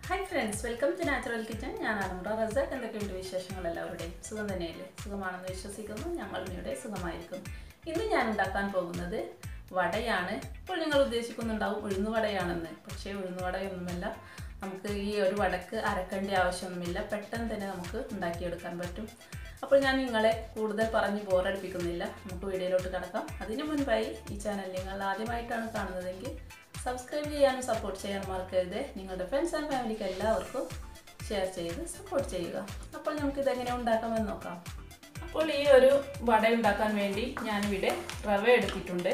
hi friends welcome to natural kitchen ഞാൻ ആലമുറ റസാഖ് എന്തൊക്കെയുണ്ട് വിശേഷങ്ങൾ എല്ലാവരുടെയും സുഖം തന്നെയല്ലേ സുഖമാണെന്ന് വിശ്വസിക്കുന്നു ഞങ്ങൾ ഇവിടെ സുഖമായിരിക്കും ഇന്ന് ഞാൻ ഉണ്ടാക്കാൻ പോകുന്നത് വടയാണ് ഇപ്പോൾ നിങ്ങൾ ഉദ്ദേശിക്കുന്നുണ്ടാവും ഉഴുന്നുവടയാണെന്ന് പക്ഷേ ഉഴുന്നുവടയൊന്നുമല്ല നമുക്ക് ഈ ഒരു വടക്ക് അരക്കേണ്ട ആവശ്യമൊന്നുമില്ല പെട്ടെന്ന് തന്നെ നമുക്ക് ഉണ്ടാക്കിയെടുക്കാൻ പറ്റും അപ്പോൾ ഞാൻ നിങ്ങളെ കൂടുതൽ പറഞ്ഞ് ബോറടിപ്പിക്കുന്നില്ല നമുക്ക് വീഡിയോയിലോട്ട് കിടക്കാം അതിനു മുൻപായി ഈ ചാനൽ നിങ്ങൾ ആദ്യമായിട്ടാണ് കാണുന്നതെങ്കിൽ സബ്സ്ക്രൈബ് ചെയ്യാനും സപ്പോർട്ട് ചെയ്യാനും മറക്കരുത് നിങ്ങളുടെ ഫ്രണ്ട്സ് ആൻഡ് ഫാമിലിക്ക് എല്ലാവർക്കും ഷെയർ ചെയ്ത് സപ്പോർട്ട് ചെയ്യുക അപ്പോൾ നമുക്ക് ഇതെങ്ങനെ ഉണ്ടാക്കാമെന്ന് നോക്കാം അപ്പോൾ ഈ ഒരു വട ഉണ്ടാക്കാൻ വേണ്ടി ഞാനിവിടെ റവ എടുത്തിട്ടുണ്ട്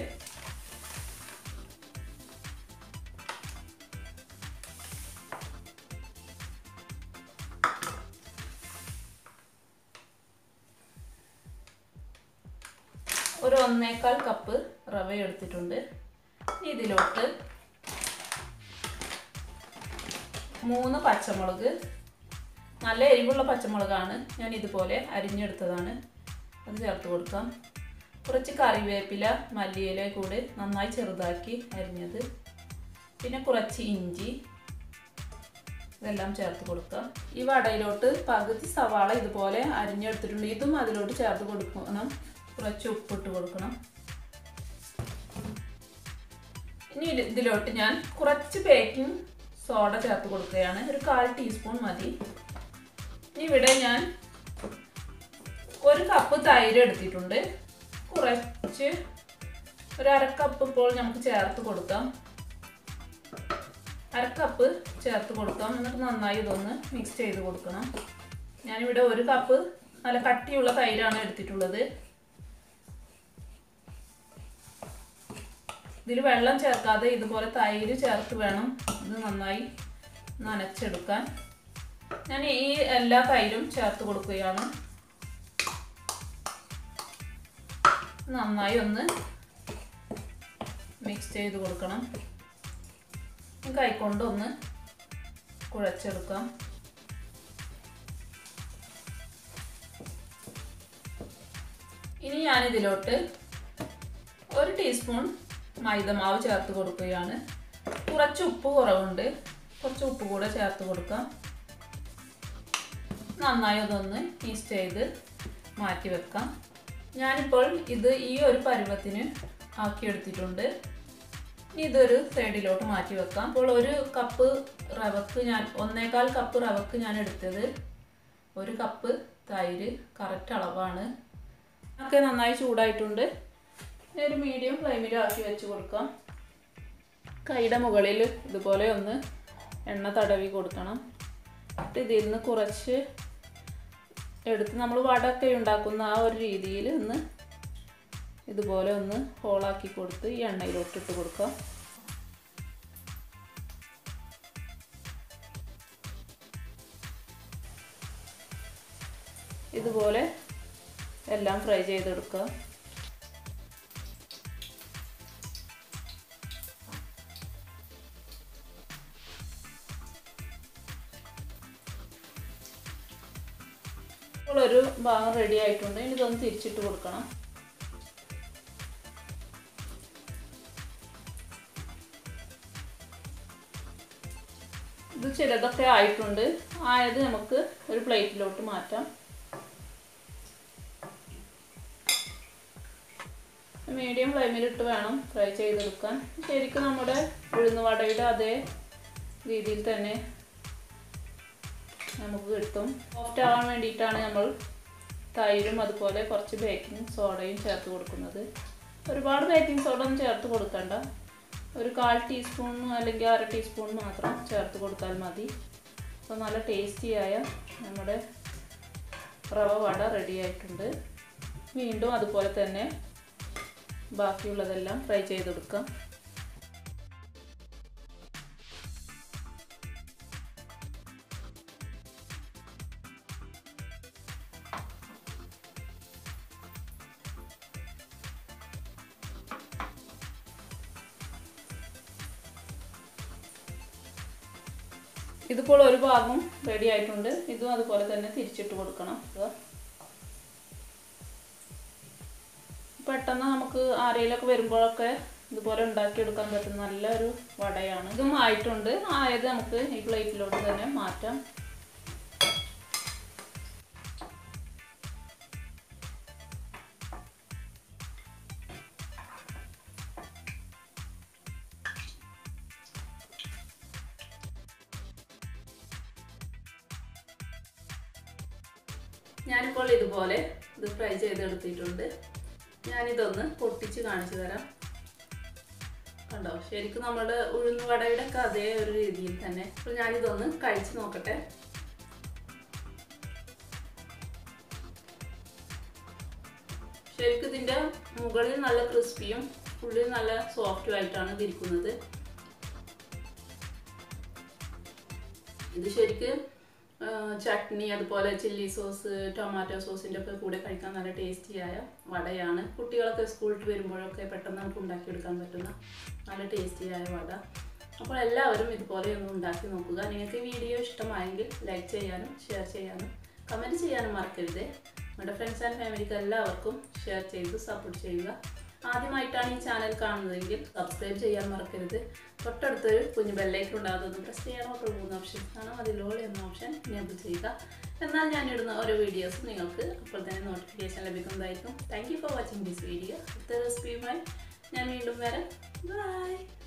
ഒരു ഒന്നേക്കാൽ കപ്പ് റവ എടുത്തിട്ടുണ്ട് ഇതിലോട്ട് മൂന്ന് പച്ചമുളക് നല്ല എരിവുള്ള പച്ചമുളകാണ് ഞാൻ ഇതുപോലെ അരിഞ്ഞെടുത്തതാണ് അത് ചേർത്ത് കൊടുക്കാം കുറച്ച് കറിവേപ്പില മല്ലിയില കൂടി നന്നായി ചെറുതാക്കി അരിഞ്ഞത് പിന്നെ കുറച്ച് ഇഞ്ചി ഇതെല്ലാം ചേർത്ത് കൊടുക്കാം ഈ വടയിലോട്ട് പകുതി സവാള ഇതുപോലെ അരിഞ്ഞെടുത്തിട്ടുണ്ട് ഇതും അതിലോട്ട് ചേർത്ത് കൊടുക്കണം കുറച്ച് ഉപ്പിട്ട് കൊടുക്കണം ഇനി ഇതിലോട്ട് ഞാൻ കുറച്ച് ബേക്കിംഗ് സോഡ ചേർത്ത് കൊടുക്കുകയാണ് ഒരു കാൽ ടീസ്പൂൺ മതി ഇനി ഇവിടെ ഞാൻ ഒരു കപ്പ് തൈര് എടുത്തിട്ടുണ്ട് കുറച്ച് ഒരു അരക്കപ്പ് ഇപ്പോൾ നമുക്ക് ചേർത്ത് കൊടുക്കാം അരക്കപ്പ് ചേർത്ത് കൊടുക്കാം എന്നിട്ട് നന്നായി ഇതൊന്ന് മിക്സ് ചെയ്ത് കൊടുക്കണം ഞാനിവിടെ ഒരു കപ്പ് നല്ല കട്ടിയുള്ള തൈരാണ് എടുത്തിട്ടുള്ളത് ഇതിൽ വെള്ളം ചേർക്കാതെ ഇതുപോലെ തൈര് ചേർത്ത് വേണം ഇത് നന്നായി നനച്ചെടുക്കാൻ ഞാൻ ഈ എല്ലാ തൈരും ചേർത്ത് കൊടുക്കുകയാണ് നന്നായി ഒന്ന് മിക്സ് ചെയ്ത് കൊടുക്കണം കൈകൊണ്ട് ഒന്ന് കുഴച്ചെടുക്കാം ഇനി ഞാനിതിലോട്ട് ഒരു ടീസ്പൂൺ മൈദമാവ് ചേർത്ത് കൊടുക്കുകയാണ് കുറച്ച് ഉപ്പ് കുറവുണ്ട് കുറച്ച് ഉപ്പ് കൂടെ ചേർത്ത് കൊടുക്കാം നന്നായി അതൊന്ന് മിക്സ് ചെയ്ത് മാറ്റി വെക്കാം ഞാനിപ്പോൾ ഇത് ഈ ഒരു പരുവത്തിന് ആക്കിയെടുത്തിട്ടുണ്ട് ഇനി ഇതൊരു സൈഡിലോട്ട് മാറ്റി വെക്കാം അപ്പോൾ ഒരു കപ്പ് റവക്ക് ഞാൻ ഒന്നേകാൽ കപ്പ് റവക്ക് ഞാൻ എടുത്തത് ഒരു കപ്പ് തൈര് കറക്റ്റ് അളവാണ് ഒക്കെ നന്നായി ചൂടായിട്ടുണ്ട് ഒരു മീഡിയം ഫ്ലെയിമിൽ ആക്കി വെച്ച് കൊടുക്കാം കൈയുടെ മുകളിൽ ഇതുപോലെ ഒന്ന് എണ്ണ തടവി കൊടുക്കണം എന്നിട്ട് ഇതിൽ നിന്ന് കുറച്ച് എടുത്ത് നമ്മൾ വടയൊക്കെ ഉണ്ടാക്കുന്ന ആ ഒരു രീതിയിൽ ഒന്ന് ഇതുപോലെ ഒന്ന് ഹോളാക്കി കൊടുത്ത് ഈ എണ്ണയിലോട്ട് ഇട്ട് കൊടുക്കാം ഇതുപോലെ എല്ലാം ഫ്രൈ ചെയ്തെടുക്കുക ഇപ്പോൾ ഒരു ഭാഗം റെഡി ആയിട്ടുണ്ട് ഇനി ഇതൊന്ന് തിരിച്ചിട്ട് കൊടുക്കണം ഇത് ചിലതൊക്കെ ആയിട്ടുണ്ട് ആയത് നമുക്ക് ഒരു പ്ലേറ്റിലോട്ട് മാറ്റാം മീഡിയം ഫ്ലെയിമിലിട്ട് വേണം ഫ്രൈ ചെയ്തെടുക്കാൻ ശരിക്കും നമ്മുടെ ഉഴുന്നുവടയുടെ അതേ രീതിയിൽ തന്നെ നമുക്ക് കിട്ടും സോഫ്റ്റ് ആവാൻ വേണ്ടിയിട്ടാണ് നമ്മൾ തൈരും അതുപോലെ കുറച്ച് ബേക്കിംഗ് സോഡയും ചേർത്ത് കൊടുക്കുന്നത് ഒരുപാട് ബേക്കിംഗ് സോഡ ഒന്നും ചേർത്ത് കൊടുക്കണ്ട ഒരു കാൽ ടീസ്പൂൺ അല്ലെങ്കിൽ അര ടീസ്പൂൺ മാത്രം ചേർത്ത് കൊടുത്താൽ മതി അപ്പോൾ നല്ല ടേസ്റ്റിയായ നമ്മുടെ റവ വട റെഡി ആയിട്ടുണ്ട് വീണ്ടും അതുപോലെ തന്നെ ബാക്കിയുള്ളതെല്ലാം ഫ്രൈ ചെയ്തെടുക്കാം ഇതിപ്പോൾ ഒരു ഭാഗം റെഡി ആയിട്ടുണ്ട് ഇതും അതുപോലെ തന്നെ തിരിച്ചിട്ട് കൊടുക്കണം പെട്ടെന്ന് നമുക്ക് ആരെയിലൊക്കെ വരുമ്പോഴൊക്കെ ഇതുപോലെ ഉണ്ടാക്കിയെടുക്കാൻ പറ്റുന്ന നല്ലൊരു വടയാണ് ഇതും ആയിട്ടുണ്ട് ആയത് നമുക്ക് ഈ പ്ലേറ്റിലോട്ട് തന്നെ മാറ്റാം ഞാനിപ്പോൾ ഇതുപോലെ ഇത് ഫ്രൈ ചെയ്തെടുത്തിട്ടുണ്ട് ഞാനിതൊന്ന് പൊട്ടിച്ച് കാണിച്ചു തരാം കണ്ടോ ശരിക്കും നമ്മുടെ ഉഴുന്ന് വടയുടെ ഒക്കെ അതേ ഒരു രീതിയിൽ തന്നെ അപ്പോൾ ഞാനിതൊന്ന് കഴിച്ച് നോക്കട്ടെ ശരിക്കും ഇതിൻ്റെ മുകളിൽ നല്ല ക്രിസ്പിയും ഉള്ളിൽ നല്ല സോഫ്റ്റും ആയിട്ടാണ് ഇതിരിക്കുന്നത് ഇത് ശരിക്കും ചട്നി അതുപോലെ ചില്ലി സോസ് ടൊമാറ്റോ സോസിൻ്റെ ഒക്കെ കൂടെ കഴിക്കാൻ നല്ല ടേസ്റ്റിയായ വടയാണ് കുട്ടികളൊക്കെ സ്കൂളിൽ വരുമ്പോഴൊക്കെ പെട്ടെന്ന് നമുക്ക് ഉണ്ടാക്കിയെടുക്കാൻ പറ്റുന്ന നല്ല ടേസ്റ്റിയായ വട അപ്പോൾ എല്ലാവരും ഇതുപോലെ ഒന്ന് ഉണ്ടാക്കി നോക്കുക നിങ്ങൾക്ക് ഈ വീഡിയോ ഇഷ്ടമായെങ്കിൽ ലൈക്ക് ചെയ്യാനും ഷെയർ ചെയ്യാനും കമൻറ്റ് ചെയ്യാനും മറക്കരുത് നമ്മുടെ ഫ്രണ്ട്സ് ആൻഡ് ഫാമിലിക്ക് എല്ലാവർക്കും ഷെയർ ചെയ്ത് സപ്പോർട്ട് ചെയ്യുക ആദ്യമായിട്ടാണ് ഈ ചാനൽ കാണുന്നതെങ്കിൽ സബ്സ്ക്രൈബ് ചെയ്യാൻ മറക്കരുത് തൊട്ടടുത്തൊരു കുഞ്ഞു ബെല്ലൈക്കൺ ഉണ്ടാകുന്നത് പ്രസ് ചെയ്യണം അപ്പോൾ മൂന്ന് ഓപ്ഷൻ കാണാം അതിലോൾ എന്ന ഓപ്ഷൻ എനേബിൾ ചെയ്യുക എന്നാൽ ഞാനിടുന്ന ഓരോ വീഡിയോസും നിങ്ങൾക്ക് അപ്പോൾ തന്നെ നോട്ടിഫിക്കേഷൻ ലഭിക്കുന്നതായിരിക്കും thank you for watching this video അടുത്ത റെസിപ്പിയുമായി ഞാൻ വീണ്ടും വരാം ബൈ